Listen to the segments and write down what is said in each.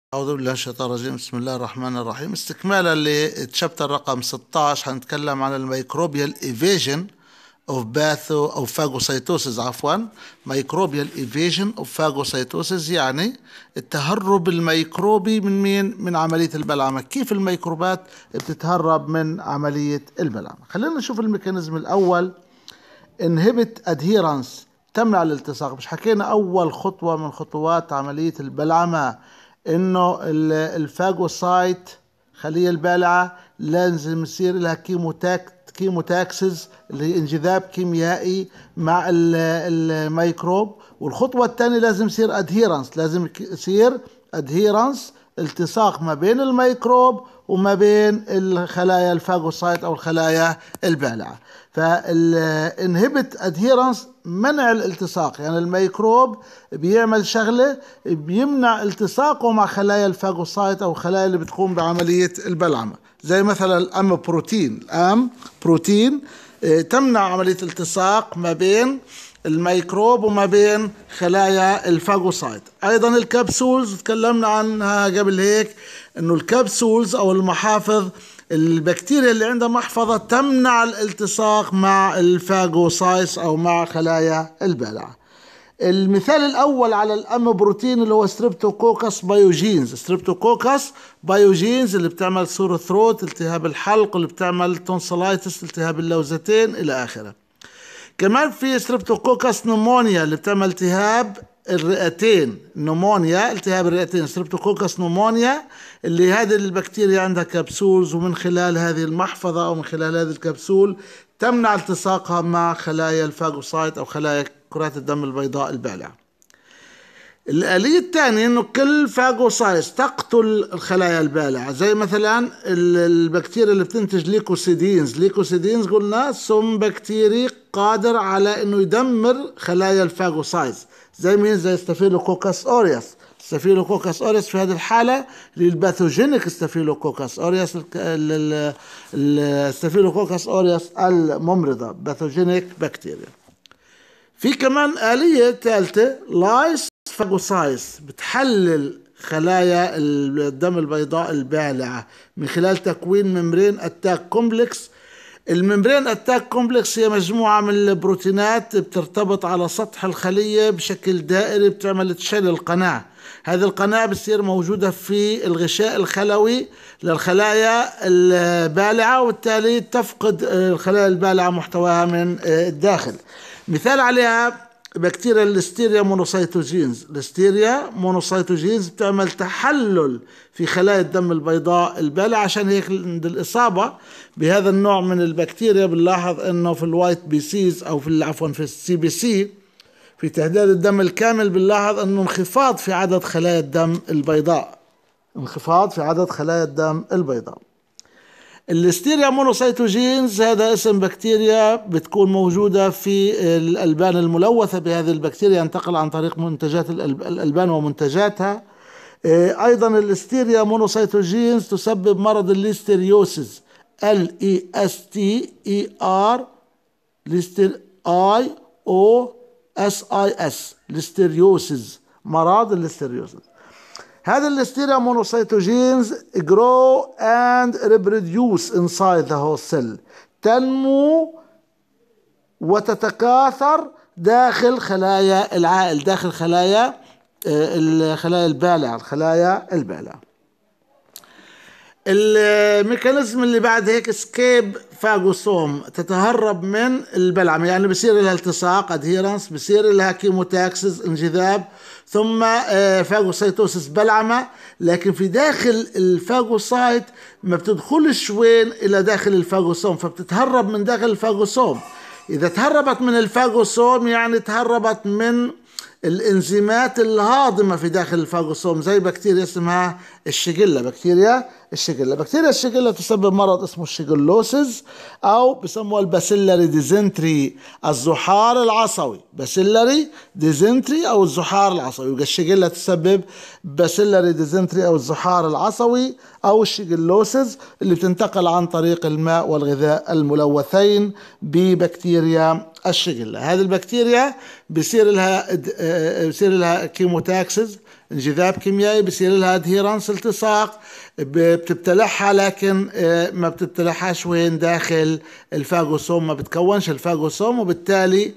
أعوذ بالله من الشيطان الرجيم بسم الله الرحمن الرحيم استكمالا لتشابتر رقم 16 هنتكلم عن الميكروبيال ايفيجن اوف باثو او فاجوسيتوسيس عفوا ميكروبيال ايفيجن اوف فاجوسيتوسيس يعني التهرب الميكروبي من مين من عمليه البلعمه كيف الميكروبات بتتهرب من عمليه البلعمه خلينا نشوف الميكانيزم الاول انهبت ادهيرنس تمنع الالتصاق مش حكينا اول خطوه من خطوات عمليه البلعمه انه الفاجوسايت خليه البالعه لازم يصير لها كيموتاك كيموتاكسز اللي هي انجذاب كيميائي مع الميكروب والخطوه الثانيه لازم يصير ادهيرنس لازم يصير ادهيرنس التصاق ما بين الميكروب وما بين الخلايا الفاجوسايت او الخلايا البالعه فالانهبت ادهيرنس منع الالتصاق يعني الميكروب بيعمل شغله بيمنع التصاقه مع خلايا الفاجوسايت او الخلايا اللي بتقوم بعمليه البلعمه زي مثلا الام بروتين الام بروتين تمنع عمليه التصاق ما بين الميكروب وما بين خلايا الفاجوسايت ايضا الكبسولز تكلمنا عنها قبل هيك انه الكبسولز او المحافظ البكتيريا اللي عندها محفظة تمنع الالتصاق مع الفاجوسايس او مع خلايا البلع المثال الاول على الام بروتين اللي هو ستريبتوكوكس بايوجينز ستريبتوكوكس بايوجينز اللي بتعمل سور ثروت التهاب الحلق اللي بتعمل تونسلايتس التهاب اللوزتين الى اخره كمان في ستريبتوكوكس نمونيا اللي بتعمل التهاب الرئتين نمونيا التهاب الرئتين ستريبتوكوكس نمونيا اللي هذه البكتيريا عندها كبسولز ومن خلال هذه المحفظة أو من خلال هذه الكبسول تمنع التصاقها مع خلايا الفاجوسايت أو خلايا كرات الدم البيضاء البالعة الآلية الثانية إنه كل فاجوسايت تقتل الخلايا البالعة زي مثلا البكتيريا اللي بتنتج ليكوسيدينز ليكوسيدينز قلنا سم بكتيري قادر على إنه يدمر خلايا الفاجوسايتس زي مين زي ستافيلوكوكاس اوريوس ستافيلوكوكاس اوريوس في هذه الحالة للباثوجينيك ستافيلوكوكاس اوريوس الستافيلوكوكاس اوريوس الممرضة باثوجينيك بكتيريا في كمان آلية ثالثة لايس فاجوسايس بتحلل خلايا الدم البيضاء البالعة من خلال تكوين ممبرين اتاك كومبلكس الممبرين اتاك كومبلكس هي مجموعة من البروتينات بترتبط على سطح الخلية بشكل دائري بتعمل تشل القناة هذه القناة بتصير موجودة في الغشاء الخلوي للخلايا البالعة وبالتالي تفقد الخلايا البالعة محتواها من الداخل مثال عليها بكتيريا الستيريا مونوسيتوجينز الستيريا مونوسيتوجينز بتعمل تحلل في خلايا الدم البيضاء البالعة عشان هيك عند الإصابة بهذا النوع من البكتيريا بنلاحظ انه في الوايت بي سيز او في عفوا في السي بي سي في تهديد الدم الكامل بنلاحظ انه انخفاض في عدد خلايا الدم البيضاء انخفاض في عدد خلايا الدم البيضاء الستيريا مونوسيتوجينز هذا اسم بكتيريا بتكون موجودة في الألبان الملوثة بهذه البكتيريا ينتقل عن طريق منتجات الألبان ومنتجاتها أيضا الستيريا مونوسيتوجينز تسبب مرض الليستيريوسيس ال اي اس تي اي ار ليستر اي او اس اي اس ليستيريوسيس مرض الليستيريوسيس هذا الستيريا مونوسيتوجينز grow and reproduce inside the host cell تنمو وتتكاثر داخل خلايا العائل داخل خلايا الخلايا البالعة الخلايا البالعة الميكانيزم اللي بعد هيك سكيب فاجوسوم تتهرب من البلعم يعني بصير لها التصاق ادهيرنس بصير لها كيموتاكسس انجذاب ثم فاجوسيتوسس بلعمة لكن في داخل الفاجوسايت ما بتدخلش وين الى داخل الفاجوسوم فبتتهرب من داخل الفاجوسوم اذا تهربت من الفاجوسوم يعني تهربت من الانزيمات الهاضمة في داخل الفاجوسوم زي بكتيريا اسمها الشجلة بكتيريا الشجلة بكتيريا الشجلة تسبب مرض اسمه الشجلوسز أو بسموها الباسيلاري ديزنتري الزحار العصوي باسيلاري ديزنتري أو الزحار العصوي يبقى الشجلة تسبب باسيلاري ديزنتري أو الزحار العصوي أو الشجلوسز اللي بتنتقل عن طريق الماء والغذاء الملوثين ببكتيريا الشجلة هذه البكتيريا بصير لها بصير لها كيموتاكسز انجذاب كيميائي بصير لها ادهيرانس التصاق بتبتلعها لكن آه، ما بتبتلعهاش وين داخل الفاجوسوم ما بتكونش الفاجوسوم وبالتالي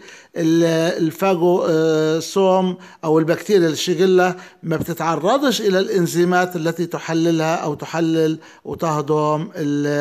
الفاجوسوم او البكتيريا الشجله ما بتتعرضش الى الانزيمات التي تحللها او تحلل وتهضم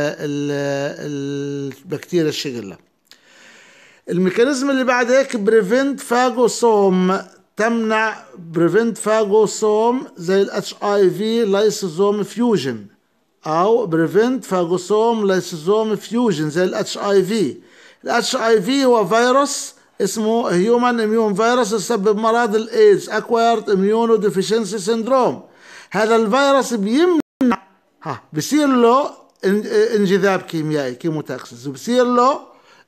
البكتيريا الشجله الميكانيزم اللي بعد هيك بريفنت فاجوسوم تمنع بريفنت فاجوسوم زي الاتش اي في لايسوزوم فيوجن او بريفنت فاجوسوم لايسوزوم فيوجن زي الاتش اي في الاتش اي في هو فيروس اسمه هيومن اميون فيروس يسبب مرض الايدز اكوايرد اميونو ديفيشنسي سيندروم هذا الفيروس بيمنع ها بصير له انجذاب كيميائي كيموتاكسس وبصير له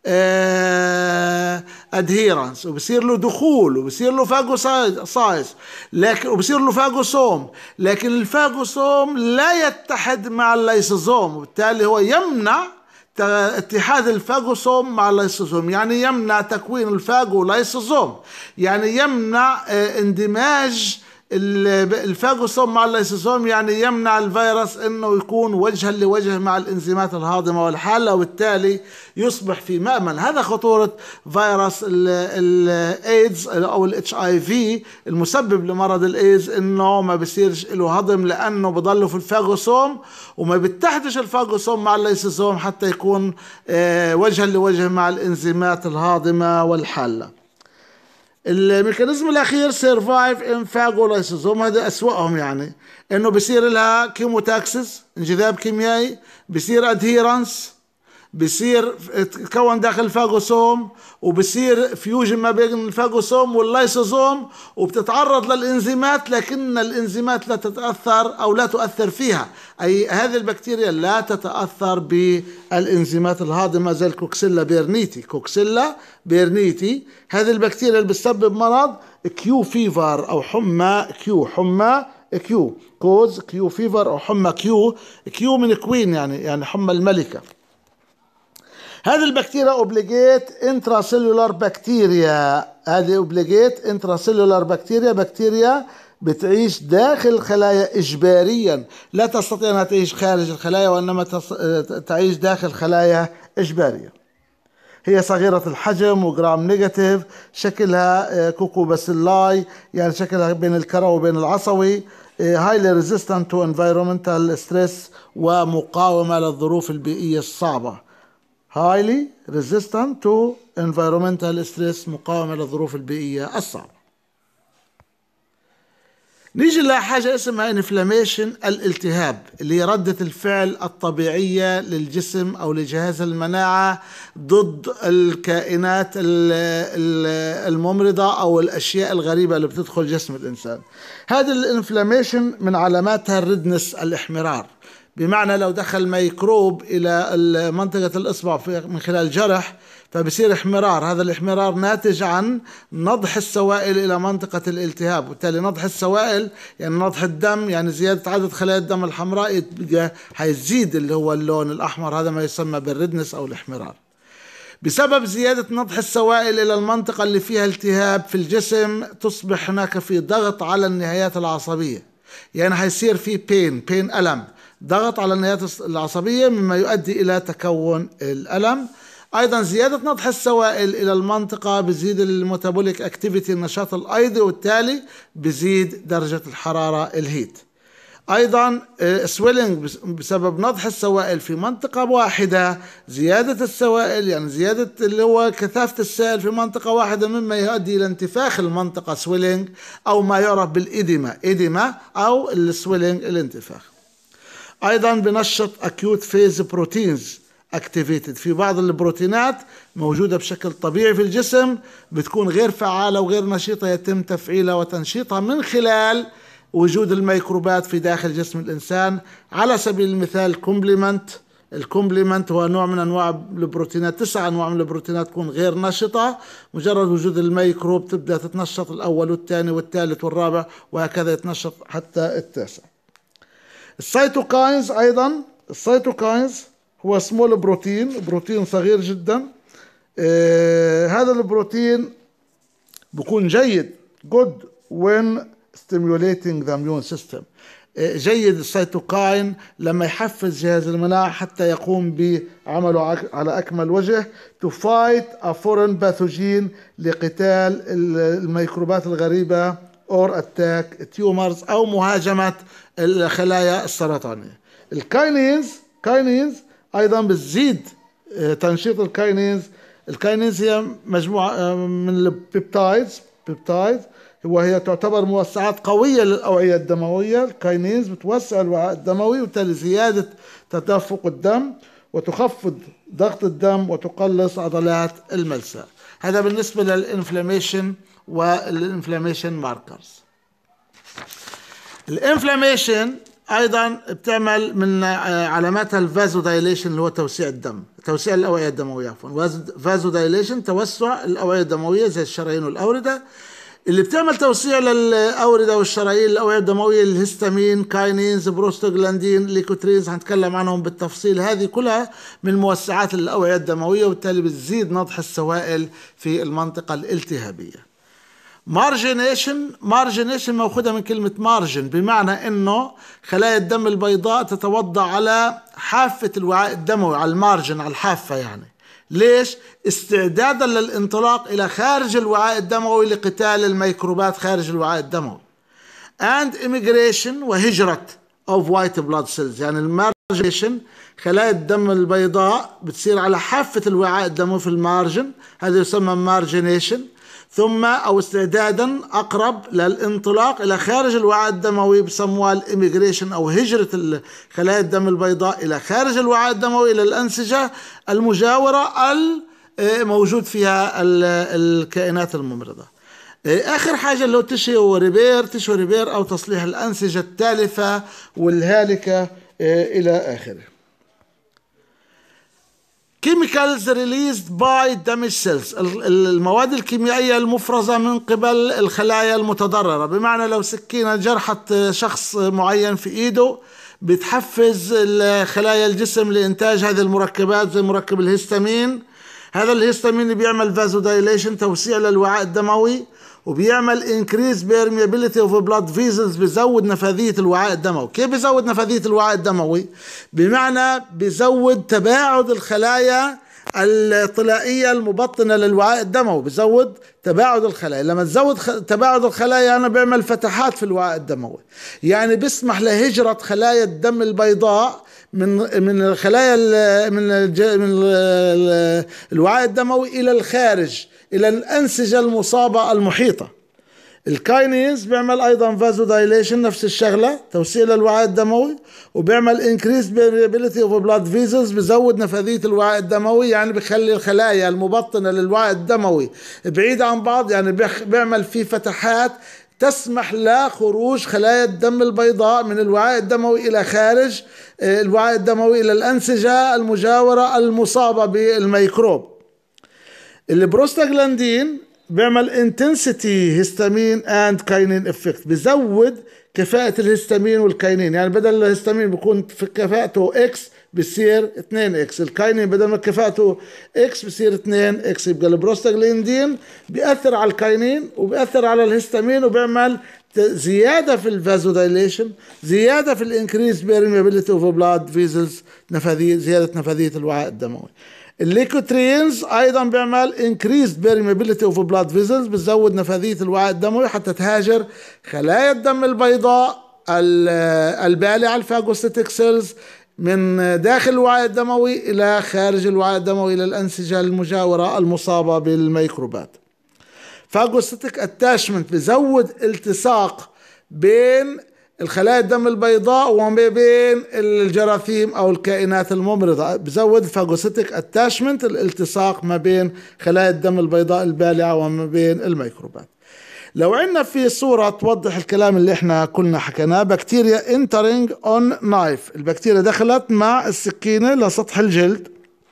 ادهيرنس آه، وبصير له دخول وبصير له فاجوسايز لكن وبصير له فاجوسوم لكن الفاجوسوم لا يتحد مع الليسوزوم وبالتالي هو يمنع اتحاد الفاجوسوم مع الليسوزوم يعني يمنع تكوين الفاجو لايسوزوم يعني يمنع آه، اندماج الفاجوسوم مع الليسوسوم يعني يمنع الفيروس انه يكون وجها لوجه مع الانزيمات الهاضمه والحاله وبالتالي يصبح في مأمن هذا خطوره فيروس الايدز او الاتش اي في المسبب لمرض الايدز انه ما بيصيرش له هضم لانه بضله في الفاجوسوم وما بيتحدش الفاجوسوم مع الليسوسوم حتى يكون آه، وجها لوجه مع الانزيمات الهاضمه والحاله الميكانيزم الاخير سيرفايف انفاجولايسوزوم هذا اسوأهم يعني انه بصير لها كيموتاكسس انجذاب كيميائي بصير ادهيرنس بصير تكون داخل الفاجوسوم وبصير فيوجن ما بين الفاجوسوم واللايسوزوم وبتتعرض للانزيمات لكن الانزيمات لا تتاثر او لا تؤثر فيها اي هذه البكتيريا لا تتاثر بالانزيمات الهاضمه زي الكوكسيلا بيرنيتي كوكسيلا بيرنيتي هذه البكتيريا اللي بتسبب مرض كيو فيفر او حمى كيو حمى كيو كوز كيو فيفر او حمى كيو كيو من كوين يعني يعني حمى الملكه هذه البكتيريا اوبليجيت انترا سيلولار بكتيريا هذه اوبليجيت انترا سيلولار بكتيريا بكتيريا بتعيش داخل الخلايا اجباريا لا تستطيع انها تعيش خارج الخلايا وانما تعيش داخل خلايا اجباريه هي صغيرة الحجم وجرام نيجاتيف شكلها آه، كوكو باسيلاي يعني شكلها بين الكرة وبين العصوي هايلي ريزيستنت تو انفيرومنتال ستريس ومقاومة للظروف البيئية الصعبة highly resistant to environmental stress مقاومة للظروف البيئية الصعبة نيجي لحاجة اسمها انفلاميشن الالتهاب اللي هي ردة الفعل الطبيعية للجسم أو لجهاز المناعة ضد الكائنات الممرضة أو الأشياء الغريبة اللي بتدخل جسم الإنسان هذه الانفلاميشن من علاماتها الردنس الاحمرار بمعنى لو دخل ميكروب الى منطقه الاصبع من خلال جرح فبصير احمرار هذا الاحمرار ناتج عن نضح السوائل الى منطقه الالتهاب وبالتالي نضح السوائل يعني نضح الدم يعني زياده عدد خلايا الدم الحمراء حيزيد اللي هو اللون الاحمر هذا ما يسمى بالردنس او الاحمرار بسبب زيادة نضح السوائل إلى المنطقة اللي فيها التهاب في الجسم تصبح هناك في ضغط على النهايات العصبية يعني حيصير في بين بين ألم ضغط على النهايات العصبية مما يؤدي إلى تكون الألم أيضا زيادة نضح السوائل إلى المنطقة بزيد الميتابوليك اكتيفيتي النشاط الأيضي وبالتالي بزيد درجة الحرارة الهيت ايضا سويلنج آه، بسبب نضح السوائل في منطقة واحدة زيادة السوائل يعني زيادة اللي هو كثافة السائل في منطقة واحدة مما يؤدي الى انتفاخ المنطقة سويلنج او ما يعرف بالإدمة إدمة او السويلنج الانتفاخ ايضا بنشط اكيوت فيز بروتينز اكتيفيتد في بعض البروتينات موجوده بشكل طبيعي في الجسم بتكون غير فعاله وغير نشيطه يتم تفعيلها وتنشيطها من خلال وجود الميكروبات في داخل جسم الانسان على سبيل المثال كومبليمنت الكومبليمنت هو نوع من انواع البروتينات تسع انواع من البروتينات تكون غير نشطه مجرد وجود الميكروب تبدا تتنشط الاول والثاني والثالث والرابع وهكذا يتنشط حتى التاسع السيتوكاينز ايضا السيتوكاينز هو سمول بروتين بروتين صغير جدا آه هذا البروتين بكون جيد good when stimulating the immune system جيد السيتوكاين لما يحفز جهاز المناعة حتى يقوم بعمله على أكمل وجه to fight a foreign pathogen لقتال الميكروبات الغريبة or attack tumors أو مهاجمة الخلايا السرطانية الكاينينز كاينينز أيضا بتزيد تنشيط الكاينينز الكاينينز هي مجموعة من البيبتايدز بيبتايدز وهي تعتبر موسعات قوية للأوعية الدموية الكاينيز بتوسع الوعاء الدموي وبالتالي زيادة تدفق الدم وتخفض ضغط الدم وتقلص عضلات الملساء هذا بالنسبة للإنفلاميشن والإنفلاميشن ماركرز الإنفلاميشن ايضا بتعمل من علاماتها الفازو دايليشن اللي هو توسيع الدم توسيع الاوعيه الدمويه عفوا فازو دايليشن توسع الاوعيه الدمويه زي الشرايين والاورده اللي بتعمل توسيع للاورده والشرايين الاوعيه الدمويه الهستامين كاينينز بروستوجلاندين ليكوترينز هنتكلم عنهم بالتفصيل هذه كلها من موسعات الاوعيه الدمويه وبالتالي بتزيد نضح السوائل في المنطقه الالتهابيه مارجنيشن مارجنيشن مأخوذة من كلمة مارجن بمعنى انه خلايا الدم البيضاء تتوضع على حافة الوعاء الدموي على المارجن على الحافة يعني ليش؟ استعدادا للانطلاق الى خارج الوعاء الدموي لقتال الميكروبات خارج الوعاء الدموي and immigration وهجرة of white blood cells يعني المارجنيشن خلايا الدم البيضاء بتصير على حافة الوعاء الدموي في المارجن هذا يسمى مارجنيشن ثم او استعدادا اقرب للانطلاق الى خارج الوعاء الدموي بسموها الاميجريشن او هجره خلايا الدم البيضاء الى خارج الوعاء الدموي الى الانسجه المجاوره الموجود فيها الكائنات الممرضه. اخر حاجه اللي هو تشيو ريبير تشيو ريبير او تصليح الانسجه التالفه والهالكه الى اخره. chemicals released by damaged cells المواد الكيميائية المفرزة من قبل الخلايا المتضررة بمعنى لو سكينة جرحت شخص معين في ايده بتحفز خلايا الجسم لإنتاج هذه المركبات زي مركب الهستامين هذا الهستامين بيعمل فازو دايليشن توسيع للوعاء الدموي وبيعمل انكريز بيرميابيليتي اوف بلاد فيزلز بيزود نفاذيه الوعاء الدموي كيف بيزود نفاذيه الوعاء الدموي بمعنى بيزود تباعد الخلايا الطلائية المبطنة للوعاء الدموي بزود تباعد الخلايا لما تزود تباعد الخلايا أنا بيعمل فتحات في الوعاء الدموي يعني بيسمح لهجرة خلايا الدم البيضاء من من الخلايا من من الوعاء الدموي الى الخارج الى الانسجه المصابه المحيطه الكاينيز بيعمل ايضا فازو دايليشن نفس الشغله توسيع للوعاء الدموي وبيعمل انكريس فيريابيليتي اوف بلاد فيزلز بزود نفاذيه الوعاء الدموي يعني بخلي الخلايا المبطنه للوعاء الدموي بعيده عن بعض يعني بيعمل فيه فتحات تسمح لخروج خلايا الدم البيضاء من الوعاء الدموي الى خارج الوعاء الدموي الى الانسجه المجاوره المصابه بالميكروب البروستاجلاندين بيعمل انتنسيتي هيستامين اند كاينين افكت بزود كفاءة الهستامين والكاينين يعني بدل الهستامين بيكون في كفاءته اكس بصير 2 اكس الكاينين بدل ما كفاءته اكس بصير 2 اكس يبقى البروستاجلاندين بيأثر على الكاينين وبيأثر على الهستامين وبيعمل زياده في الفازو دايليشن زياده في الانكريز بيرميابيليتي اوف بلاد فيزلز نفاذيه زياده نفاذيه الوعاء الدموي الليكوترينز ايضا بيعمل انكريز بيرميابيليتي اوف بلاد فيزلز بتزود نفاذيه الوعاء الدموي حتى تهاجر خلايا الدم البيضاء البالعه الفاجوستيك سيلز من داخل الوعاء الدموي الى خارج الوعاء الدموي الى الانسجه المجاوره المصابه بالميكروبات فاجوستيك اتاشمنت بزود التصاق بين الخلايا الدم البيضاء وما بين الجراثيم او الكائنات الممرضه بزود الفاجوسيتك اتاشمنت الالتصاق ما بين خلايا الدم البيضاء البالعه وما بين الميكروبات لو عندنا في صورة توضح الكلام اللي احنا كلنا حكيناه بكتيريا انترينج اون نايف البكتيريا دخلت مع السكينة لسطح الجلد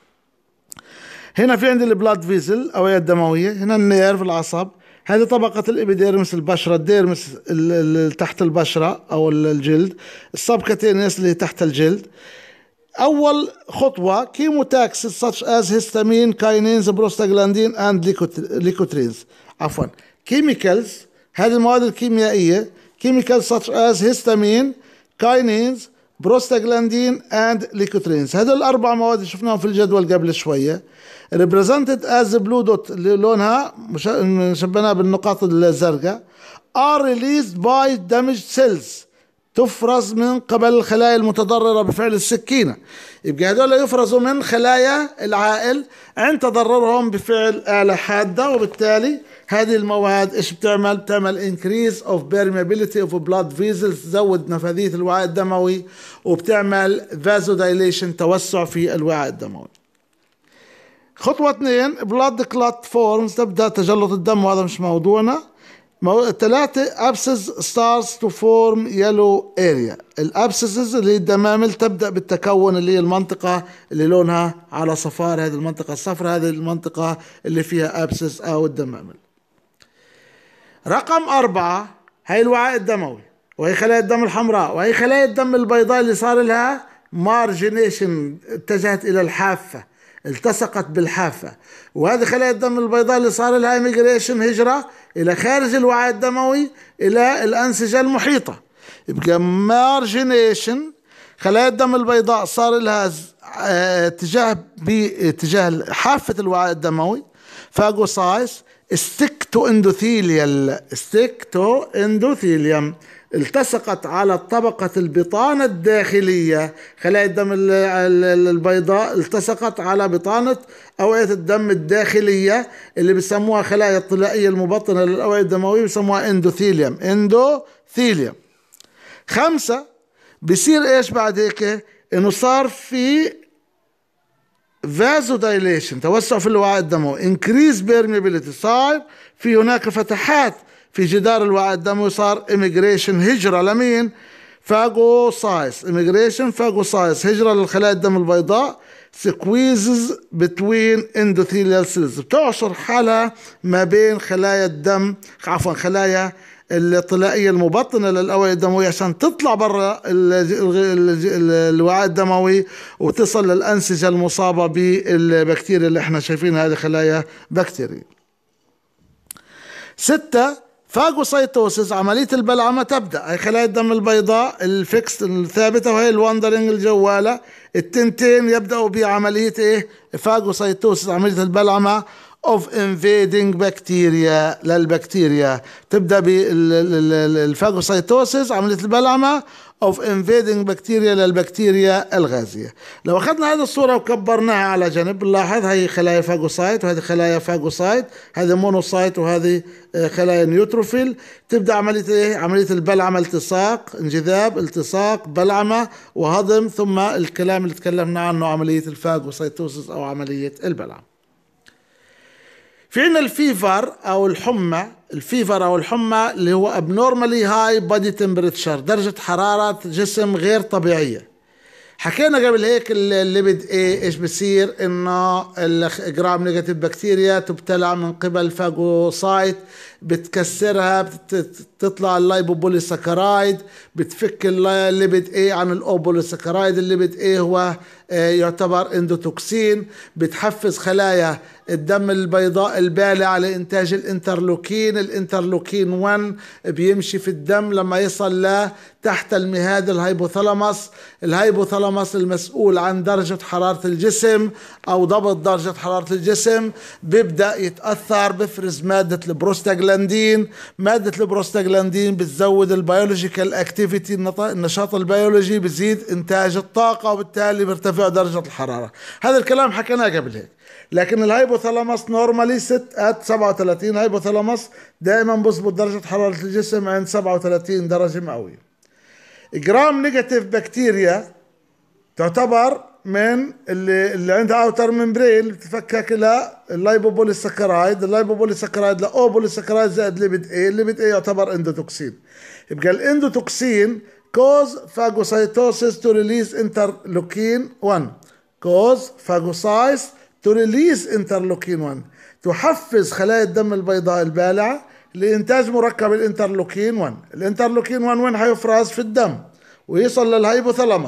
هنا في عندي البلاد فيزل أوعية الدموية هنا النيرف العصب هذه طبقة الإبيديرمس البشرة الديرمس اللي تحت البشرة أو الجلد السبكتينيس اللي تحت الجلد اول خطوه كيموتاكسس such as histamine كاينينز بروستاجلاندين اند ليكوترينز عفوا كيميكالز هذه المواد الكيميائيه كيميكالز such as histamine كاينينز بروستاجلاندين اند ليكوترينز هذول الاربع مواد اللي شفناهم في الجدول قبل شويه represented as blue dot اللي لونها شبناها بالنقاط الزرقاء are released by damaged cells تفرز من قبل الخلايا المتضررة بفعل السكينة يبقى هذول يفرزوا من خلايا العائل عند تضررهم بفعل آلة حادة وبالتالي هذه المواد ايش بتعمل؟ بتعمل increase of permeability of blood vessels تزود نفاذية الوعاء الدموي وبتعمل vasodilation توسع في الوعاء الدموي. خطوة اثنين blood clot forms تبدأ تجلط الدم وهذا مش موضوعنا. ثلاثة ابسس ستارز تو فورم يلو اريا الابسسز اللي الدمامل تبدا بالتكون اللي هي المنطقة اللي لونها على صفار هذه المنطقة الصفراء هذه المنطقة اللي فيها ابسس او الدمامل رقم أربعة هي الوعاء الدموي وهي خلايا الدم الحمراء وهي خلايا الدم البيضاء اللي صار لها مارجنيشن اتجهت إلى الحافة التصقت بالحافة وهذه خلايا الدم البيضاء اللي صار لها ايميجريشن هجرة إلى خارج الوعاء الدموي إلى الأنسجة المحيطة يبقى مارجنيشن خلايا الدم البيضاء صار لها اتجاه باتجاه حافة الوعاء الدموي فاجوسايس ستيك تو اندوثيليال ستيك تو اندوثيليوم التصقت على طبقة البطانة الداخلية خلايا الدم البيضاء التصقت على بطانة أوعية الدم الداخلية اللي بيسموها خلايا الطلائية المبطنة للأوعية الدموية بيسموها اندوثيليوم اندوثيليوم خمسة بصير ايش بعد هيك انه صار في فازو دايليشن توسع في الوعاء الدموي انكريز بيرميبيليتي صار في هناك فتحات في جدار الوعاء الدموي صار اميجريشن هجرة لمين فاجوسايس اميجريشن فاجوسايس هجرة للخلايا الدم البيضاء سكويزز بتوين اندوثيليال سيلز بتعصر حالها ما بين خلايا الدم عفوا خلايا الطلائية المبطنة للأوعية الدموية عشان تطلع برا الوعاء الدموي وتصل للأنسجة المصابة بالبكتيريا اللي احنا شايفينها هذه خلايا بكتيريا ستة فاجوسايتوسيس عملية البلعمة تبدأ هي خلايا الدم البيضاء الفيكس الثابتة وهي الواندرنج الجوالة التنتين يبدأوا بعملية ايه فاجوسايتوسيس عملية البلعمة of invading bacteria للبكتيريا تبدا بالفاجوسايتوسيس عمليه البلعمه of invading bacteria للبكتيريا الغازيه لو اخذنا هذه الصوره وكبرناها على جنب نلاحظ هي خلايا فاجوسايت وهذه خلايا فاجوسايت هذه مونوسايت وهذه خلايا نيوتروفيل تبدا عمليه ايه عمليه البلعمه التصاق انجذاب التصاق بلعمه وهضم ثم الكلام اللي تكلمنا عنه عمليه الفاجوسايتوسيس او عمليه البلعم في عندنا الفيفر او الحمى الفيفر او الحمى اللي هو abnormally high body temperature درجة حرارة جسم غير طبيعية حكينا قبل هيك الليبيد ايه ايش بصير انه الجرام نيجاتيف بكتيريا تبتلع من قبل فاجوسايت بتكسرها بتطلع اللايبوبوليساكرايد بتفك الليبيد ايه عن الاوبوليساكرايد الليبيد ايه هو يعتبر اندوتوكسين بتحفز خلايا الدم البيضاء البالعة لإنتاج الانترلوكين الانترلوكين 1 بيمشي في الدم لما يصل ل تحت المهاد الهيبوثالاموس الهيبوثالاموس المسؤول عن درجة حرارة الجسم أو ضبط درجة حرارة الجسم بيبدأ يتأثر بفرز مادة البروستاجلاندين مادة البروستاجلاندين بتزود البيولوجيكال اكتيفيتي النشاط البيولوجي بزيد إنتاج الطاقة وبالتالي بيرتفع درجة الحرارة هذا الكلام حكيناه قبل هيك لكن الهايبوثالاموس نورمالي ست ات 37 هايبوثالاموس دائما بظبط درجة حرارة الجسم عند 37 درجة مئوية جرام نيجاتيف بكتيريا تعتبر من اللي اللي عندها اوتر ممبرين بتفكك الى اللايبوبوليساكرايد اللايبوبوليساكرايد لاوبوليساكرايد زائد ليبيد اي الليبيد اي يعتبر اندوتوكسين يبقى الاندوتوكسين كوز فاجوسايتوسيس تو ريليز انترلوكين 1 كوز فاجوسايس تو ريليز انترلوكين 1 تحفز خلايا الدم البيضاء البالعه لانتاج مركب الانترلوكين 1 الانترلوكين 1 وين حيفرز في الدم ويصل للهيبوثالاموس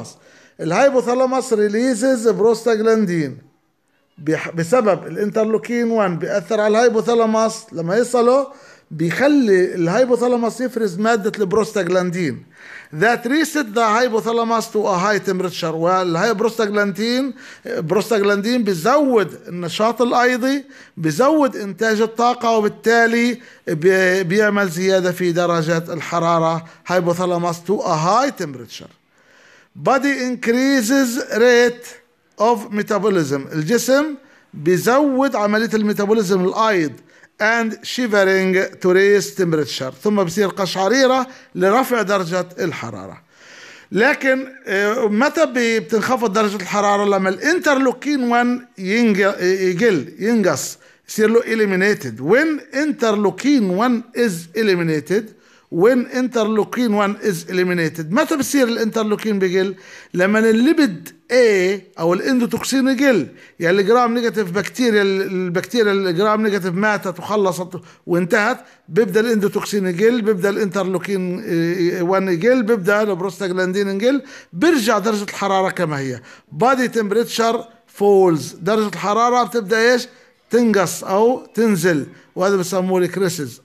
الهايبوثالاموس ريليزز بروستاجلاندين بسبب الانترلوكين 1 بيأثر على الهايبوثالاموس لما يصلوا بيخلي الهايبوثالاموس يفرز مادة البروستاجلاندين that reset the hypothalamus to a high temperature والهاي بروستاجلاندين بروستاجلاندين بيزود النشاط الايضي بيزود انتاج الطاقه وبالتالي بيعمل زياده في درجه الحراره hypothalamus to a high temperature body increases rate of metabolism الجسم بيزود عمليه الميتابوليزم الايض and shivering to raise temperature ثم بصير قشعريرة لرفع درجة الحرارة لكن آه، متى بتنخفض درجة الحرارة لما الانترلوكين 1 يقل ينقص يصير له eliminated when interleukin 1 is eliminated when interleukin 1 is eliminated متى بصير الانترلوكين بقل لما الليبد A او الاندوتوكسين يقل يعني الجرام نيجاتيف بكتيريا البكتيريا الجرام نيجاتيف ماتت وخلصت وانتهت بيبدا الاندوتوكسين يقل بيبدا الانترلوكين 1 يقل بيبدا البروستاجلاندين يقل بيرجع درجه الحراره كما هي بادي تمبريتشر فولز درجه الحراره بتبدا ايش تنقص او تنزل وهذا بسموه الكريسز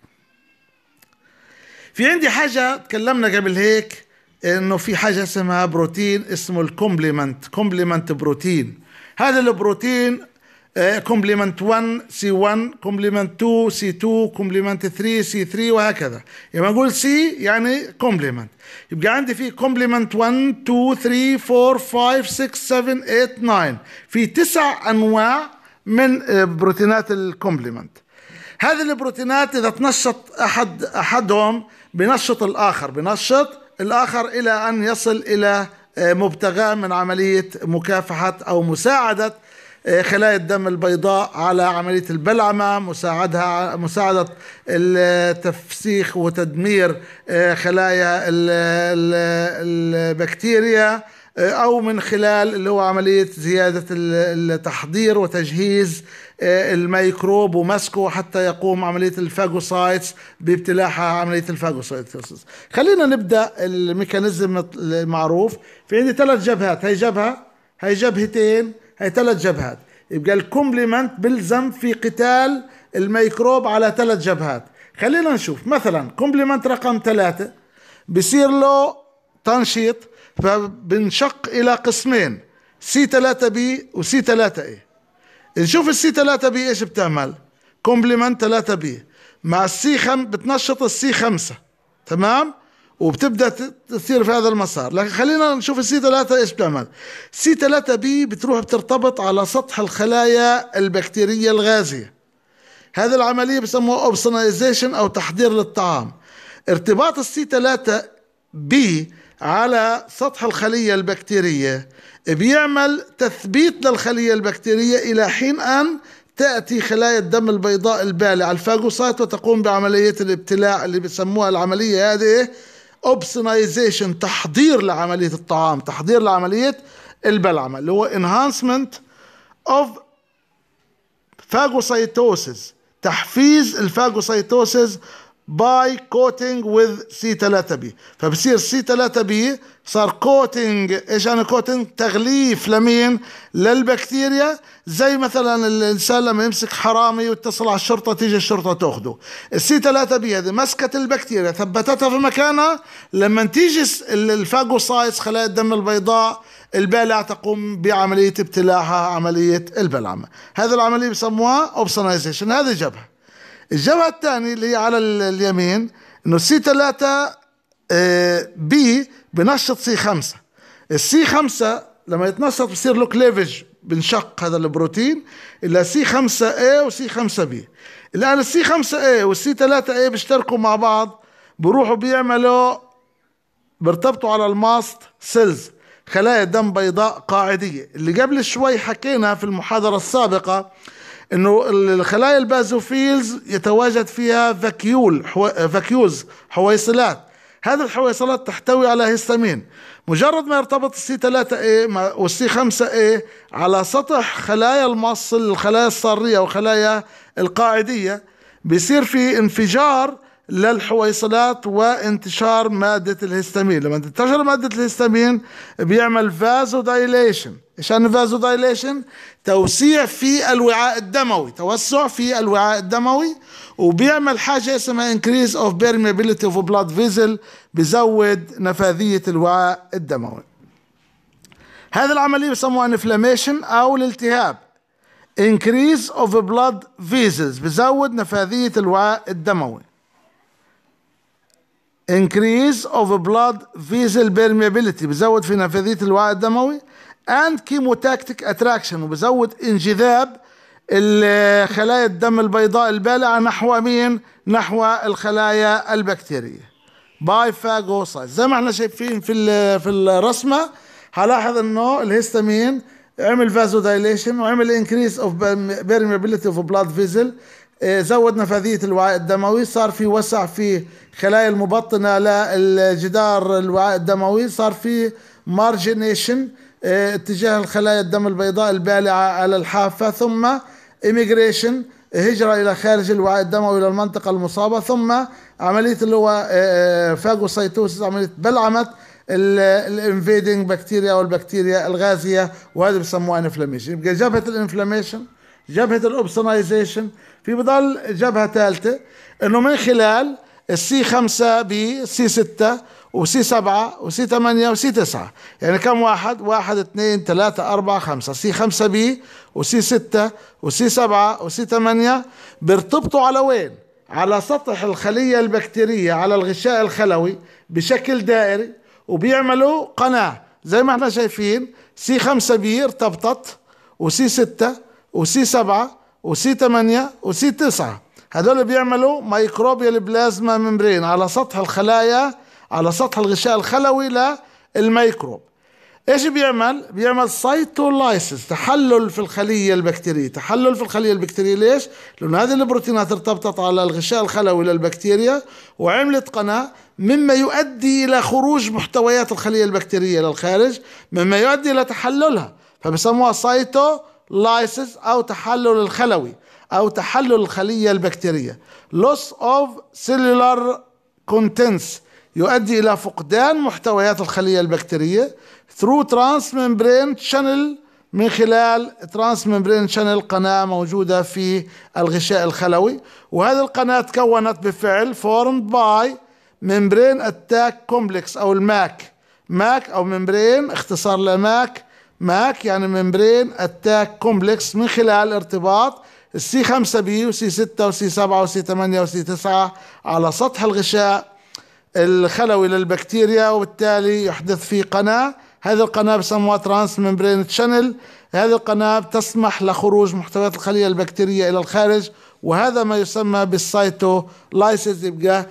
في عندي حاجة تكلمنا قبل هيك انه في حاجة اسمها بروتين اسمه الكومبليمنت كومبليمنت بروتين هذا البروتين كومبليمنت 1 سي 1 كومبليمنت 2 سي 2 كومبليمنت 3 سي 3 وهكذا لما اقول سي يعني كومبليمنت يبقى عندي في كومبليمنت 1 2 3 4 5 6 7 8 9 في تسع انواع من آه، بروتينات الكومبليمنت هذه البروتينات اذا تنشط احد احدهم بنشط الآخر بنشط الآخر إلى أن يصل إلى آه، مبتغاه من عملية مكافحة أو مساعدة آه، خلايا الدم البيضاء على عملية البلعمة مساعدها مساعدة التفسيخ وتدمير آه، خلايا البكتيريا أو من خلال اللي هو عملية زيادة التحضير وتجهيز آه، الميكروب ومسكه حتى يقوم عملية الفاجوسايتس بابتلاعها عملية الفاجوسايتس خلينا نبدأ الميكانيزم المعروف في عندي ثلاث جبهات هي جبهة هي جبهتين هي ثلاث جبهات يبقى الكومبليمنت بلزم في قتال الميكروب على ثلاث جبهات خلينا نشوف مثلا كومبليمنت رقم ثلاثة بصير له تنشيط فبنشق إلى قسمين سي 3 بي وسي 3 اي نشوف السي 3 بي ايش بتعمل كومبلمنت 3 بي مع السي خم بتنشط السي 5 تمام وبتبدا تصير في هذا المسار لكن خلينا نشوف السي 3 ايش بتعمل سي 3 بي بتروح بترتبط على سطح الخلايا البكتيريه الغازيه هذه العمليه بسموها اوبسونايزيشن او تحضير للطعام ارتباط السي 3 بي على سطح الخليه البكتيريه بيعمل تثبيت للخلية البكتيرية إلى حين أن تأتي خلايا الدم البيضاء البالعة الفاجوسات وتقوم بعملية الابتلاع اللي بيسموها العملية هذه اوبسونايزيشن تحضير لعملية الطعام تحضير لعملية البلعمة اللي هو enhancement of phagocytosis تحفيز الفاجوسيتوسيس باي كوتنج وذ سي 3 بي فبصير سي 3 بي صار كوتنج ايش يعني كوتنج تغليف لمين للبكتيريا زي مثلا الانسان لما يمسك حرامي ويتصل على الشرطه تيجي الشرطه تاخده السي 3 بي هذه مسكت البكتيريا ثبتتها في مكانها لما تيجي الفاجوسايتس خلايا الدم البيضاء البالع تقوم بعمليه ابتلاعها عمليه البلعمه هذه العمليه بسموها اوبسونايزيشن هذه جبهه الجبهة الثانية اللي هي على اليمين انه سي 3 آه، بي بنشط سي 5 السي 5 لما يتنشط بصير له كليفج بنشق هذا البروتين الى سي 5 اي وسي 5 بي الان السي 5 اي والسي 3 اي بيشتركوا مع بعض بروحوا بيعملوا بيرتبطوا على الماست سيلز خلايا دم بيضاء قاعديه اللي قبل شوي حكينا في المحاضره السابقه انه الخلايا البازوفيلز يتواجد فيها فاكيول حو... فاكيوز حويصلات هذه الحويصلات تحتوي على هيستامين مجرد ما يرتبط السي 3 اي والسي 5 اي على سطح خلايا المصل الخلايا الصاريه وخلايا القاعديه بيصير في انفجار للحويصلات وانتشار مادة الهستامين لما تنتشر مادة الهستامين بيعمل فازو دايليشن ايش يعني فازو دايليشن توسيع في الوعاء الدموي توسع في الوعاء الدموي وبيعمل حاجة اسمها increase of permeability of blood vessel بزود نفاذية الوعاء الدموي هذه العملية بسموها inflammation أو الالتهاب increase of blood vessels بزود نفاذية الوعاء الدموي increase of blood vessel permeability بزود في نفاذية الوعاء الدموي and chemotactic attraction وبزود انجذاب خلايا الدم البيضاء البالعة نحو مين؟ نحو الخلايا البكتيرية باي فاجوسايت زي ما احنا شايفين في في الرسمة هلاحظ انه الهستامين عمل فازو دايليشن وعمل انكريس اوف بيرميبيليتي اوف بلاد فيزل زود نفاذية الوعاء الدموي صار في وسع في خلايا المبطنة للجدار الوعاء الدموي صار في مارجينيشن اه، اتجاه الخلايا الدم البيضاء البالعة على الحافة ثم ايميجريشن هجرة إلى خارج الوعاء الدموي إلى المنطقة المصابة ثم عملية اللي هو فاجوسيتوسيس اه، عملية بلعمة الانفيدنج بكتيريا او البكتيريا الغازيه وهذا بسموها انفلاميشن يبقى جبهه الانفلاميشن جبهه الاوبسونايزيشن في بضل جبهه ثالثه انه من خلال السي 5 بي سي 6 وسي 7 وسي 8 وسي 9 يعني كم واحد واحد اثنين ثلاثة أربعة خمسة سي 5 بي وسي 6 وسي 7 وسي 8 بيرتبطوا على وين على سطح الخلية البكتيرية على الغشاء الخلوي بشكل دائري وبيعملوا قناة زي ما احنا شايفين سي 5 بي ارتبطت وسي 6 وسي 7 وسي 8 وسي 9 هذول بيعملوا مايكروبيال بلازما ممبرين على سطح الخلايا على سطح الغشاء الخلوي للميكروب ايش بيعمل بيعمل سايتولايسيس تحلل في الخليه البكتيريه تحلل في الخليه البكتيريه ليش لانه هذه البروتينات ارتبطت على الغشاء الخلوي للبكتيريا وعملت قناه مما يؤدي الى خروج محتويات الخليه البكتيريه للخارج مما يؤدي الى تحللها فبسموها سايتولايسيس او تحلل الخلوي او تحلل الخليه البكتيريه loss of cellular contents يؤدي الى فقدان محتويات الخليه البكتيريه through transmembrane channel من خلال ترانس ممبرين شانل قناة موجودة في الغشاء الخلوي وهذه القناة تكونت بفعل formed by ممبرين اتاك كومبلكس او الماك ماك او ممبرين اختصار لماك ماك يعني ممبرين اتاك كومبلكس من خلال ارتباط السي 5 بي وسي 6 وسي 7 وسي 8 وسي 9 على سطح الغشاء الخلوي للبكتيريا وبالتالي يحدث في قناة هذه القناة بسموها ترانس ممبرين تشانل هذه القناة تسمح لخروج محتويات الخلية البكتيرية إلى الخارج وهذا ما يسمى بالسايتو لايسيس يبقى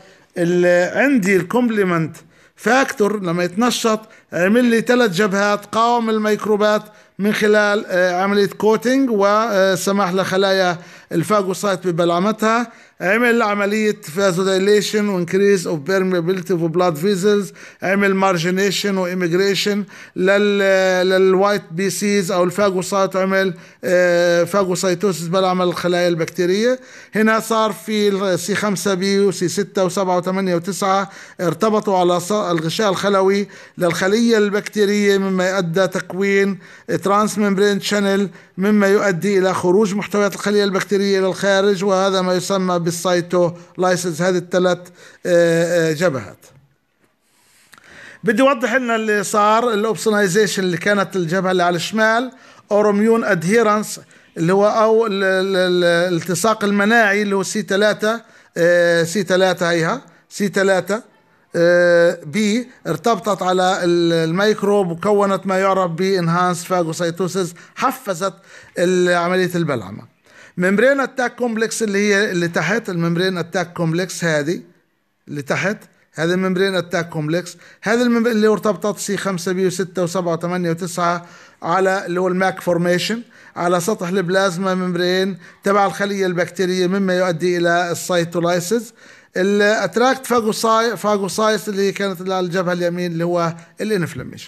عندي الكومبلمنت فاكتور لما يتنشط عمل لي ثلاث جبهات قاوم الميكروبات من خلال آه، عملية كوتينج وسمح لخلايا الفاجوسايت ببلعمتها عمل عملية فازوديليشن وانكريز اوف بيرميبيليتي اوف بلاد فيزلز عمل مارجينيشن وايميجريشن للوايت بي سيز او الفاجوسايت عمل فاجوسايتوسيس بالعمل الخلايا البكتيرية هنا صار في سي 5 بي وسي 6 و7 و8 و9 ارتبطوا على الغشاء الخلوي للخلية البكتيرية مما ادى تكوين ترانس ممبرين شانل مما يؤدي الى خروج محتويات الخلية البكتيرية الى الخارج وهذا ما يسمى بالسايتو لايسنس هذه الثلاث آه، آه، جبهات بدي اوضح لنا اللي صار الاوبسونايزيشن اللي كانت الجبهه اللي على الشمال اوروميون ادهيرنس اللي هو او الالتصاق المناعي اللي هو سي 3 سي 3 هيها سي 3 بي ارتبطت على الميكروب وكونت ما يعرف بانهانس فاجوسايتوسيس حفزت عمليه البلعمه ممبرين اتاك كومبلكس اللي هي اللي تحت الممبرين اتاك كومبلكس هذه اللي تحت هذا الممبرين اتاك كومبلكس هذا الممبرين اللي ارتبطت سي 5 بي و6 و7 و8 و9 على اللي هو الماك فورميشن على سطح البلازما ممبرين تبع الخليه البكتيريه مما يؤدي الى السيتولايسيس الاتراكت فاجوساي فاجوسايس اللي كانت على الجبهه اليمين اللي هو الانفلاميشن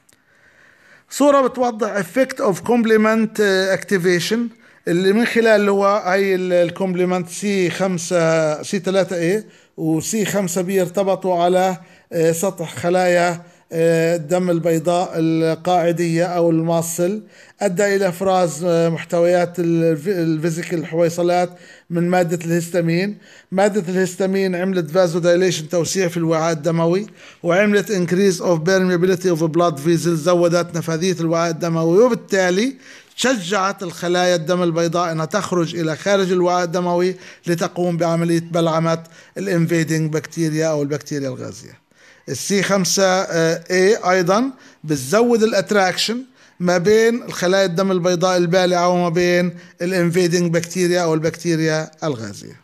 صوره بتوضح افكت اوف كومبلمنت اكتيفيشن اللي من خلال اللي هو هاي الكومبلمنت سي 5 سي 3 اي وسي 5 بي ارتبطوا على آه، سطح خلايا الدم البيضاء القاعدية أو الماصل أدى إلى إفراز محتويات الفيزيكال الحويصلات من مادة الهستامين مادة الهستامين عملت فازو دايليشن توسيع في الوعاء الدموي وعملت انكريز اوف بيرميبيليتي اوف بلاد فيزل زودت نفاذية الوعاء الدموي وبالتالي شجعت الخلايا الدم البيضاء انها تخرج الى خارج الوعاء الدموي لتقوم بعمليه بلعمه الانفيدنج بكتيريا او البكتيريا الغازيه. السي 5 اي ايضا بتزود الاتراكشن ما بين الخلايا الدم البيضاء البالعه وما بين الانفيدنج بكتيريا او البكتيريا الغازيه.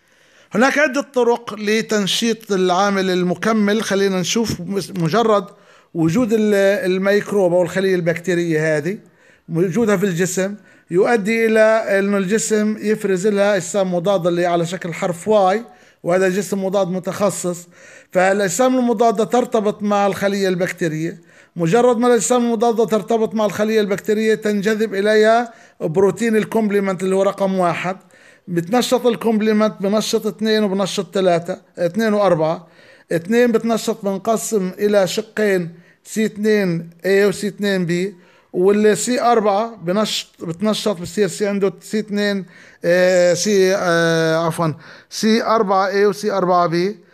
هناك عده طرق لتنشيط العامل المكمل خلينا نشوف مجرد وجود الميكروب او الخليه البكتيريه هذه وجودها في الجسم يؤدي الى انه الجسم يفرز لها اجسام مضاده اللي على شكل حرف واي وهذا جسم مضاد متخصص فالاجسام المضاده ترتبط مع الخليه البكتيريه مجرد ما الاجسام المضاده ترتبط مع الخليه البكتيريه تنجذب اليها بروتين الكومبليمنت اللي هو رقم واحد بتنشط الكومبليمنت بنشط اثنين وبنشط ثلاثة اثنين وأربعة اثنين بتنشط بنقسم إلى شقين سي 2 A و سي 2 B واللي سي 4 بنشط بتنشط بصير سي عنده سي 2 آه سي آه عفوا سي 4 A وسي 4 B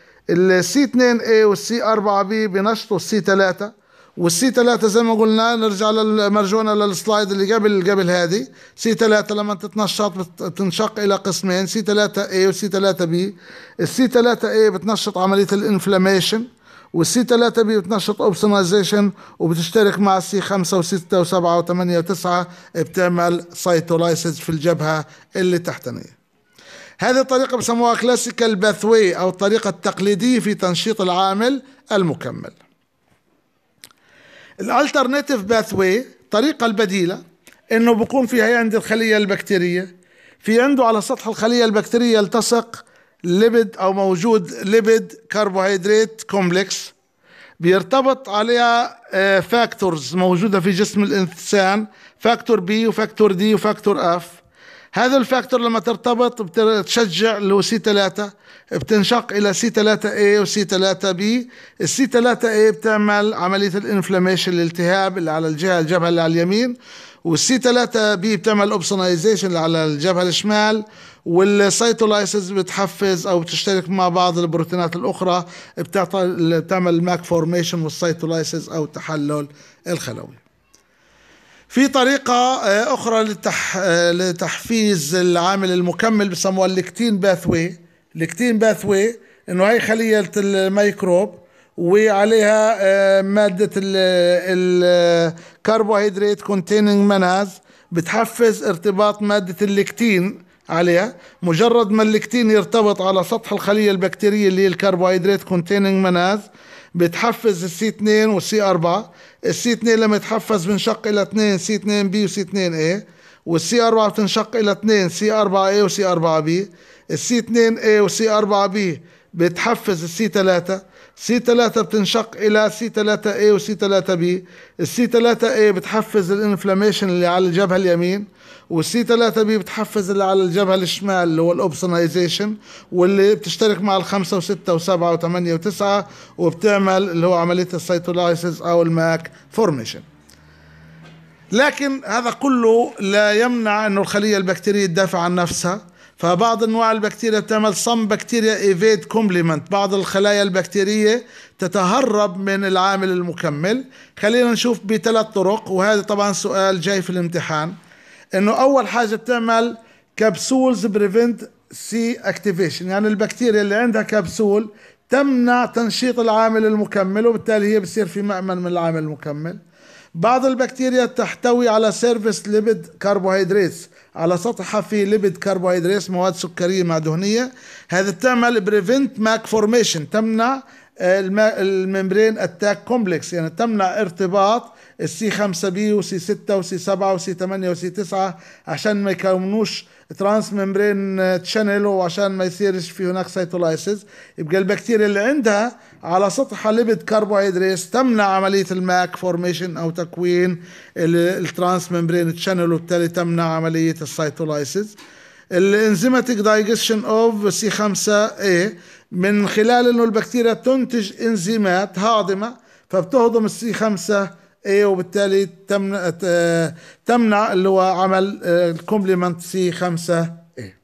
السي 2 A والسي 4 B بنشطوا السي 3 والسي 3 زي ما قلنا نرجع للمرجونه للسلايد اللي قبل قبل هذه سي 3 لما تتنشط بتنشق الى قسمين سي 3 A وسي 3 B السي 3 A بتنشط عمليه الانفلاميشن والسي 3 بي بتنشط اوبسونايزيشن وبتشترك مع السي 5 و6 و7 و8 و9 بتعمل سايتولايسيس في الجبهه اللي تحتانيه هذه الطريقة بسموها كلاسيكال باثوي أو الطريقة التقليدية في تنشيط العامل المكمل الالترناتيف باثوي الطريقة البديلة انه بكون في عند الخلية البكتيرية في عنده على سطح الخلية البكتيرية يلتصق ليبيد او موجود ليبيد كربوهيدرات كومبلكس بيرتبط عليها فاكتورز موجوده في جسم الانسان فاكتور بي وفاكتور دي وفاكتور اف هذا الفاكتور لما ترتبط بتشجع اللي هو سي 3 بتنشق الى سي 3 اي وسي 3 بي السي 3 اي بتعمل عمليه الانفلاميشن الالتهاب اللي على الجهه الجبهه اللي على اليمين والسي 3 بي بتعمل اوبسونايزيشن اللي على الجبهه الشمال والسيتولايسيس بتحفز او بتشترك مع بعض البروتينات الاخرى بتعطي بتعمل الماك فورميشن والسيتولايسيس او التحلل الخلوي في طريقة آه، أخرى لتح... آه، لتحفيز العامل المكمل بسموها الليكتين باثوي الليكتين باثوي إنه هي خلية الميكروب وعليها آه، مادة الكربوهيدرات كونتيننج مناز بتحفز ارتباط مادة الليكتين عليها مجرد ما الليكتين يرتبط على سطح الخلية البكتيرية اللي هي الكربوهيدرات كونتيننج مناز بتحفز السي 2 والسي 4 السي 2 لما يتحفز بنشق الى 2 سي 2 بي وسي 2 اي والسي 4 بتنشق الى 2 سي 4 اي وسي 4 بي السي 2 اي وسي 4 بي بتحفز السي 3 سي 3 بتنشق الى سي 3 اي وسي 3 بي السي 3 اي بتحفز الانفلاميشن اللي على الجبهه اليمين والسي 3 بي بتحفز اللي على الجبهه الشمال اللي هو الاوبسونايزيشن واللي بتشترك مع الخمسه وسته وسبعه وثمانيه وتسعه وبتعمل اللي هو عمليه السيتولايسيس او الماك فورميشن لكن هذا كله لا يمنع انه الخليه البكتيريه تدافع عن نفسها فبعض انواع البكتيريا بتعمل صم بكتيريا ايفيد كومبليمنت بعض الخلايا البكتيريه تتهرب من العامل المكمل خلينا نشوف بثلاث طرق وهذا طبعا سؤال جاي في الامتحان انه اول حاجه بتعمل كبسولز بريفنت سي اكتيفيشن يعني البكتيريا اللي عندها كبسول تمنع تنشيط العامل المكمل وبالتالي هي بصير في مأمن من العامل المكمل بعض البكتيريا تحتوي على سيرفيس ليبيد كربوهيدرات على سطحها في ليبيد كربوهيدرات مواد سكريه مع دهنيه هذا تعمل بريفنت ماك فورميشن تمنع الممبرين اتاك كومبلكس يعني تمنع ارتباط السي 5 بي وسي 6 وسي 7 وسي 8 وسي 9 عشان ما يكونوش ترانس ممبرين تشانل وعشان ما يصيرش في هناك سيتولايسيس يبقى البكتيريا اللي عندها على سطحها ليبيد كربوهيدرات تمنع عمليه الماك فورميشن او تكوين الترانس ممبرين تشانل وبالتالي تمنع عمليه السيتولايسيس الانزيماتيك دايجيشن اوف سي 5 a من خلال انه البكتيريا تنتج انزيمات هاضمه فبتهضم السي 5 اي وبالتالي تمنع تمنع اللي هو عمل الكومبلمنت سي 5 اي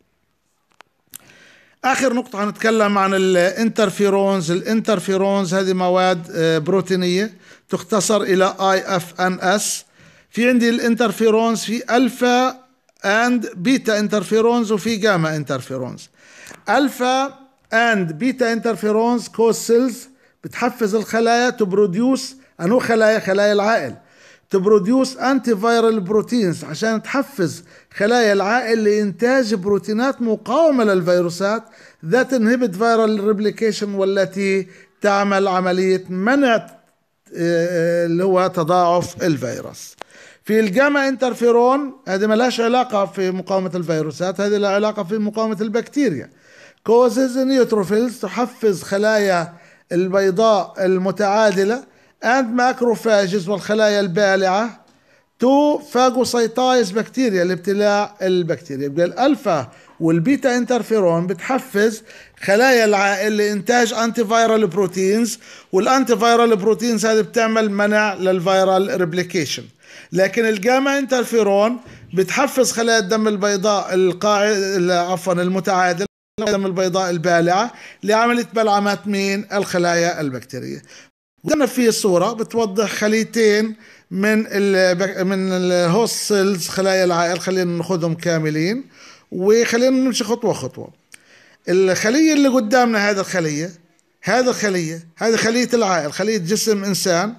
اخر نقطه هنتكلم عن الانترفيرونز الانترفيرونز هذه مواد آه، بروتينيه تختصر الى اي اف ان اس في عندي الانترفيرونز في الفا اند بيتا انترفيرونز وفي جاما انترفيرونز الفا اند بيتا انترفيرونز كوز سيلز بتحفز الخلايا تو بروديوس انو خلايا خلايا العائل تبروديوس انتي فايرال بروتينز عشان تحفز خلايا العائل لانتاج بروتينات مقاومه للفيروسات ذات انهبت فايرال ريبليكيشن والتي تعمل عمليه منع آه، آه، اللي هو تضاعف الفيروس في الجاما انترفيرون هذه ملهاش علاقة في مقاومة الفيروسات هذه لها علاقة في مقاومة البكتيريا كوزز نيوتروفيلز تحفز خلايا البيضاء المتعادلة and macrophages والخلايا البالعة تو فاجوسيتايز بكتيريا لابتلاع البكتيريا يبقى الالفا والبيتا انترفيرون بتحفز خلايا العائل لانتاج انتي فايرال بروتينز والانتي فايرال بروتينز هذه بتعمل منع للفيرال ريبليكيشن لكن الجاما انترفيرون بتحفز خلايا الدم البيضاء القاعد عفوا المتعادل الدم البيضاء البالعه لعمليه بلعمات مين الخلايا البكتيريه قلنا في صوره بتوضح خليتين من ال من الهوست سيلز خلايا العائل خلينا ناخذهم كاملين وخلينا نمشي خطوه خطوه الخليه اللي قدامنا هذه الخليه هذه الخليه هذه خليه العائل خليه جسم انسان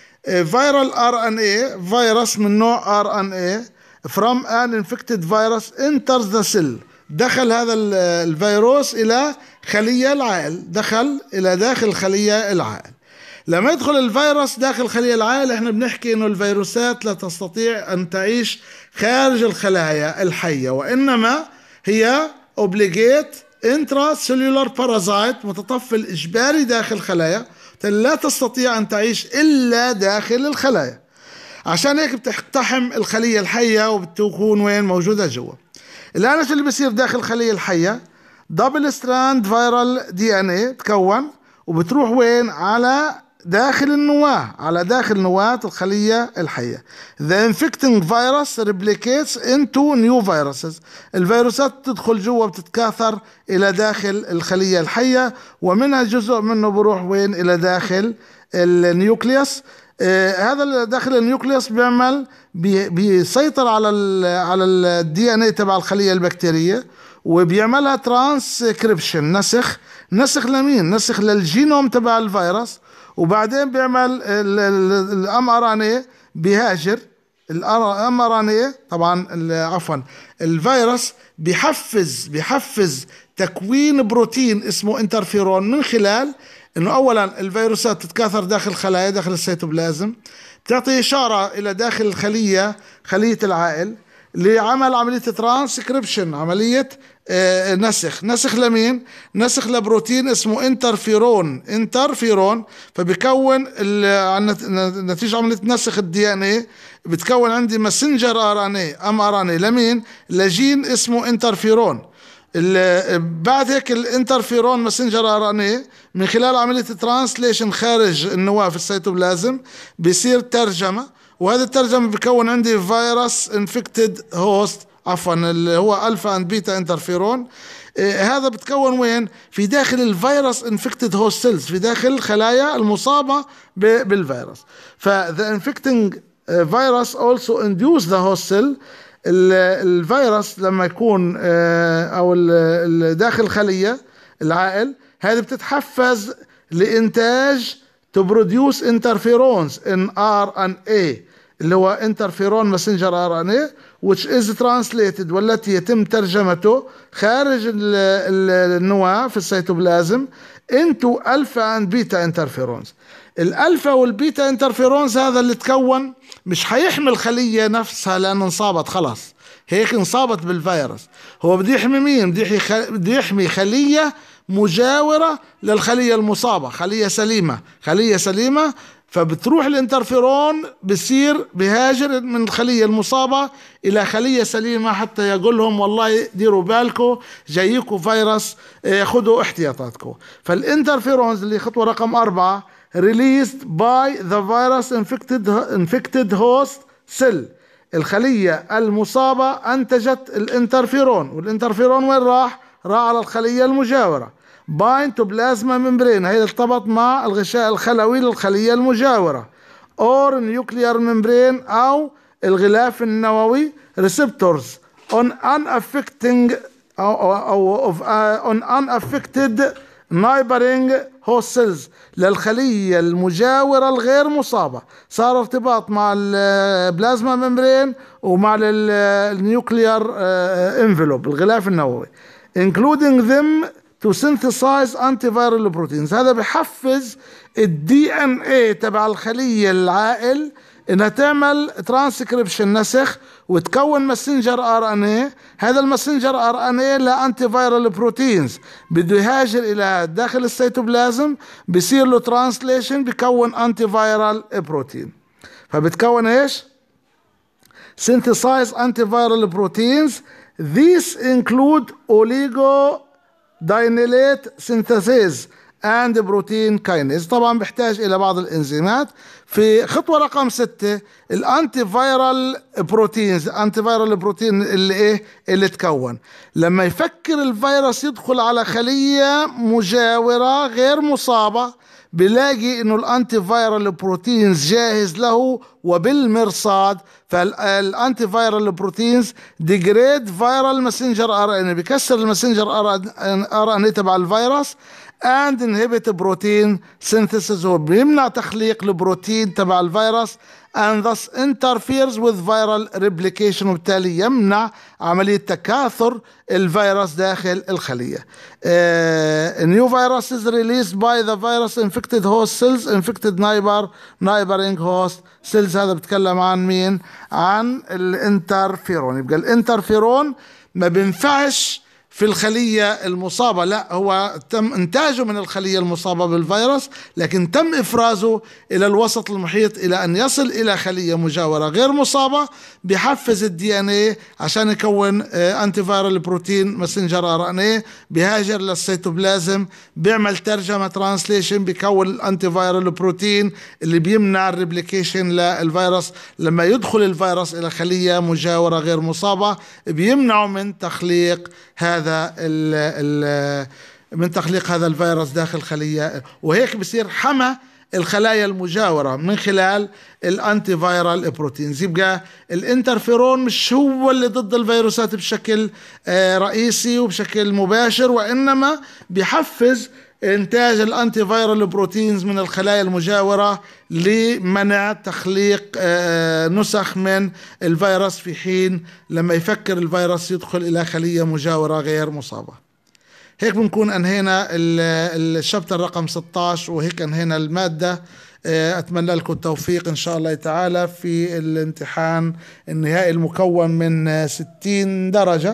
فيرال ار ان اي فيروس من نوع ار ان اي from an infected virus enters the cell دخل هذا الفيروس الى خليه العائل دخل الى داخل خليه العائل لما يدخل الفيروس داخل خليه العائل احنا بنحكي انه الفيروسات لا تستطيع ان تعيش خارج الخلايا الحيه وانما هي اوبليجيت انترا سيلولار بارازايت متطفل اجباري داخل خلايا لا تستطيع أن تعيش إلا داخل الخلايا عشان هيك بتقتحم الخلية الحية وبتكون وين موجودة جوا الآن شو اللي بيصير داخل الخلية الحية دبل ستراند فيرال دي ان اي تكون وبتروح وين على داخل النواة على داخل نواة الخلية الحية The infecting virus replicates into new viruses الفيروسات تدخل جوا بتتكاثر إلى داخل الخلية الحية ومنها جزء منه بروح وين إلى داخل النيوكليوس آه هذا داخل النيوكليوس بيعمل بي بيسيطر على ال على الدي ان اي تبع الخليه البكتيريه وبيعملها ترانسكريبشن نسخ نسخ لمين؟ نسخ للجينوم تبع الفيروس وبعدين بيعمل الام ار ان اي بيهاجر الام ار ان اي طبعا عفوا الفيروس بيحفز بيحفز تكوين بروتين اسمه انترفيرون من خلال انه اولا الفيروسات تتكاثر داخل الخلايا داخل السيتوبلازم بتعطي اشاره الى داخل الخليه خليه العائل لعمل عمليه ترانسكريبشن عمليه آه، نسخ نسخ لمين نسخ لبروتين اسمه انترفيرون انترفيرون فبكون نتيجه عمليه نسخ الدي ان اي بتكون عندي ماسنجر ار ان اي ام ار ان اي لمين لجين اسمه انترفيرون بعد هيك الانترفيرون ماسنجر ار ان اي من خلال عمليه ترانسليشن خارج النواه في السيتوبلازم بيصير ترجمه وهذه الترجمه بكون عندي فيروس انفكتد هوست عفوا اللي هو الفا اند بيتا انترفيرون هذا بتكون وين في داخل الفيروس انفكتد هوست سيلز في داخل الخلايا المصابه بالفيروس فذا انفكتنج فيروس اولسو انديوس ذا هوست سيل الفيروس لما يكون آه، او داخل الخليه العائل هذه بتتحفز لانتاج to produce interferons in RNA اللي هو انترفيرون ماسنجر ار ان اي which is translated والتي يتم ترجمته خارج النواه في السيتوبلازم into الفا اند بيتا انترفيرونز الالفا والبيتا انترفيرونز هذا اللي تكون مش حيحمي الخليه نفسها لانه انصابت خلاص هيك انصابت بالفيروس هو بده يحمي مين بده يحمي خليه مجاورة للخلية المصابة خلية سليمة خلية سليمة فبتروح الانترفيرون بصير بهاجر من الخليه المصابه الى خليه سليمه حتى يقول لهم والله ديروا بالكم جايكم فيروس آه، خذوا احتياطاتكم فالانترفيرونز اللي خطوه رقم اربعه released by the virus infected infected host cell الخلية المصابة أنتجت الانترفيرون والانترفيرون وين راح؟ راح على الخلية المجاورة باين تو بلازما ممبرين هي ارتبط مع الغشاء الخلوي للخلية المجاورة اور نيوكليار ممبرين أو الغلاف النووي ريسبتورز on unaffecting أو أو of uh, on unaffected neighboring host cells للخلية المجاورة الغير مصابة صار ارتباط مع البلازما ممبرين ومع النيوكليار انفلوب الغلاف النووي including them to synthesize antiviral proteins هذا بحفز الدي ان اي تبع الخلية العائل انها تعمل ترانسكريبشن نسخ وتكون ماسنجر ار ان اي هذا الماسنجر ار ان اي لانتي فايرال بروتينز بده يهاجر الى داخل السيتوبلازم بصير له ترانسليشن بكون انتي فايرال بروتين فبتكون ايش synthesize antiviral proteins these include oligo داينيليت سينثيسيز اند بروتين كاينيز طبعا بيحتاج الى بعض الانزيمات في خطوه رقم ستة الانتي فايرال بروتينز انتي فايرال بروتين اللي ايه اللي تكون لما يفكر الفيروس يدخل على خليه مجاوره غير مصابه بلاقي انه الانتي فايرال بروتينز جاهز له وبالمرصاد فالانتي فايرال بروتينز ديجريد فايرال ماسنجر ار ان بكسر الماسنجر ار ان تبع الفيروس and inhibit protein synthesis وبيمنع تخليق البروتين تبع الفيروس and thus interferes with viral replication وبالتالي يمنع عملية تكاثر الفيروس داخل الخلية. Uh, new virus is released by the virus infected host cells infected neighbor neighboring host cells هذا بتكلم عن مين؟ عن الانترفيرون يبقى الانترفيرون ما بينفعش في الخلية المصابة لا هو تم إنتاجه من الخلية المصابة بالفيروس لكن تم إفرازه إلى الوسط المحيط إلى أن يصل إلى خلية مجاورة غير مصابة بحفز الدي ان اي عشان يكون انتي فايرال بروتين ماسنجر ار ان اي بيهاجر للسيتوبلازم بيعمل ترجمة ترانسليشن بيكون الانتي فايرال بروتين اللي بيمنع الريبليكيشن للفيروس لما يدخل الفيروس إلى خلية مجاورة غير مصابة بيمنعه من تخليق هذا ال ال من تخليق هذا الفيروس داخل خلية وهيك بصير حمى الخلايا المجاورة من خلال الانتي فايرال بروتينز يبقى الانترفيرون مش هو اللي ضد الفيروسات بشكل رئيسي وبشكل مباشر وانما بيحفز انتاج الانتي فايرال بروتينز من الخلايا المجاوره لمنع تخليق نسخ من الفيروس في حين لما يفكر الفيروس يدخل الى خليه مجاوره غير مصابه. هيك بنكون انهينا الشابتر رقم 16 وهيك انهينا الماده اتمنى لكم التوفيق ان شاء الله تعالى في الامتحان النهائي المكون من 60 درجه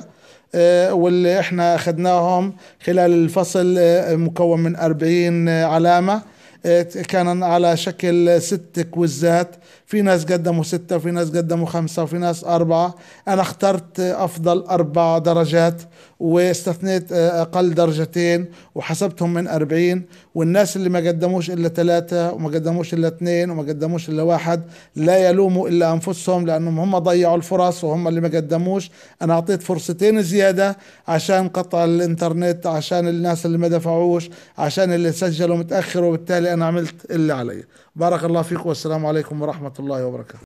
واللي احنا اخذناهم خلال الفصل مكون من 40 علامه كان على شكل ست كويزات في ناس قدموا ستة وفي ناس قدموا خمسة وفي ناس أربعة أنا اخترت أفضل أربع درجات واستثنيت أقل درجتين وحسبتهم من أربعين والناس اللي ما قدموش إلا ثلاثة وما قدموش إلا اثنين وما قدموش إلا واحد لا يلوموا إلا أنفسهم لأنهم هم ضيعوا الفرص وهم اللي ما قدموش أنا أعطيت فرصتين زيادة عشان قطع الإنترنت عشان الناس اللي ما دفعوش عشان اللي سجلوا متأخر وبالتالي أنا عملت اللي علي بارك الله فيكم والسلام عليكم ورحمة الله وبركاته